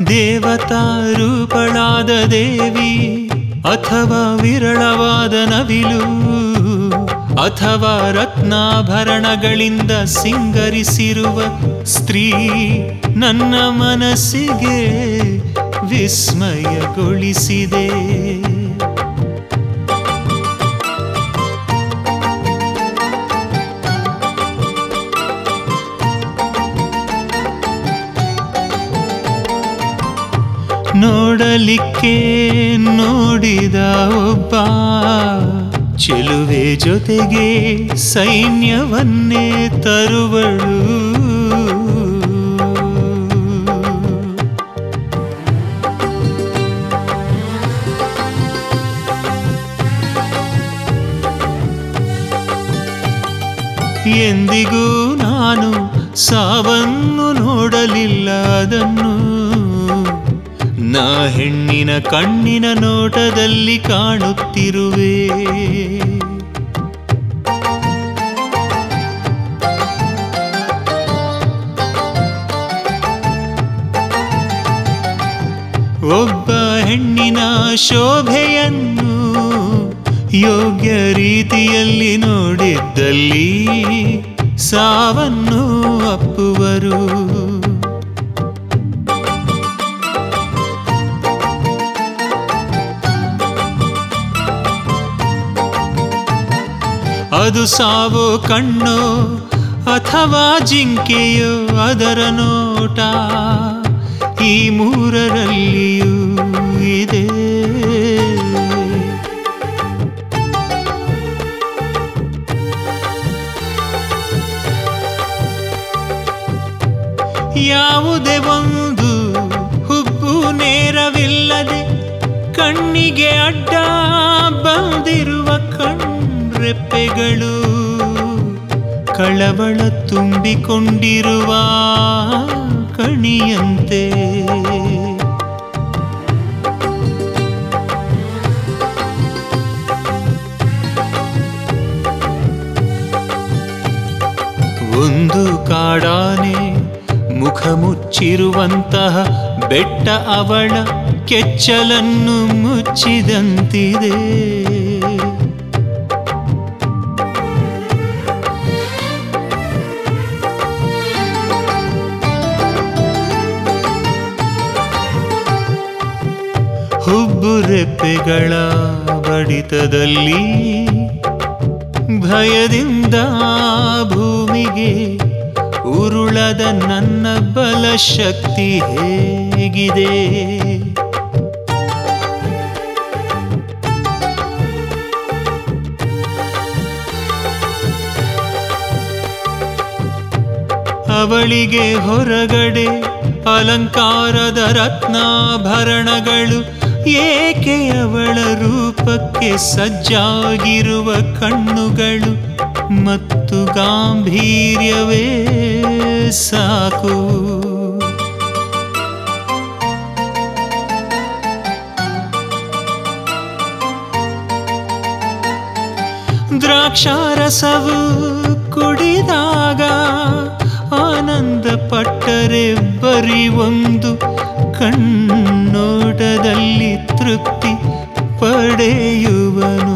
ದೇವತಾ ರೂಪಳಾದ ದೇವಿ ಅಥವಾ ವಿರಳವಾದ ನವಿಲು ಅಥವಾ ರತ್ನಾಭರಣಗಳಿಂದ ಸಿಂಗರಿಸಿರುವ ಸ್ತ್ರೀ ನನ್ನ ಮನಸ್ಸಿಗೆ ವಿಸ್ಮಯಗೊಳಿಸಿದೆ ನೋಡಲಿಕ್ಕೆ ನೋಡಿದ ಒಬ್ಬ ಚೆಲುವೆ ಜೊತೆಗೆ ಸೈನ್ಯವನ್ನೇ ತರುವಳು ಎಂದಿಗೂ ನಾನು ಸಾವನ್ನು ನೋಡಲಿಲ್ಲ ಅದನ್ನು ನಾ ಹೆಣ್ಣಿನ ಕಣ್ಣಿನ ನೋಟದಲ್ಲಿ ಕಾಣುತ್ತಿರುವೆ ಒಬ್ಬ ಹೆಣ್ಣಿನ ಶೋಭೆಯನ್ನು ಯೋಗ್ಯ ರೀತಿಯಲ್ಲಿ ನೋಡಿದ್ದಲ್ಲಿ ಸಾವನ್ನು ಅಪ್ಪುವರು ಅದು ಸಾವೋ ಕಣ್ಣೋ ಅಥವಾ ಜಿಂಕೆಯೋ ಅದರ ನೋಟ ಈ ಮೂರರಲ್ಲಿಯೂ ಇದೆ ಯಾವುದೇ ಒಂದು ಹುಬ್ಬು ನೇರವಿಲ್ಲದೆ ಕಣ್ಣಿಗೆ ಅಡ್ಡ ಬಂದಿರುವ ಕಣ್ರೆಪ್ಪೆಗಳು ಕಳವಳ ತುಂಬಿಕೊಂಡಿರುವ ಕಣಿಯಂತೆ ಒಂದು ಕಾಡಾನೆ ಮುಖ ಮುಚ್ಚಿರುವಂತಹ ಬೆಟ್ಟ ಅವಳ ಕೆಚ್ಚಲನ್ನು ಮುಚ್ಚಿದಂತಿದೆ ಹುಬ್ಬು ರೆಪ್ಪೆಗಳ ಬಡಿತದಲ್ಲಿ ಭಯದಿಂದ ಭೂಮಿಗೆ ಉರುಳದ ನನ್ನ ಬಲಶಕ್ತಿ ಹೇಗಿದೆ ಅವಳಿಗೆ ಹೊರಗಡೆ ಅಲಂಕಾರದ ರತ್ನಾಭರಣಗಳು ಏಕೆ ಅವಳ ರೂಪಕ್ಕೆ ಸಜ್ಜಾಗಿರುವ ಕಣ್ಣುಗಳು ಮತ್ತು ಗಾಂಭೀರ್ಯವೇ ಸಾಕು ದ್ರಾಕ್ಷಾರಸವು ಕುಡಿದಾಗ ಆನಂದ ಪಟ್ಟರೆ ಬರೀ ಒಂದು ಕಣ್ಣೋಟದಲ್ಲಿ ತೃಪ್ತಿ ಪಡೆಯುವನು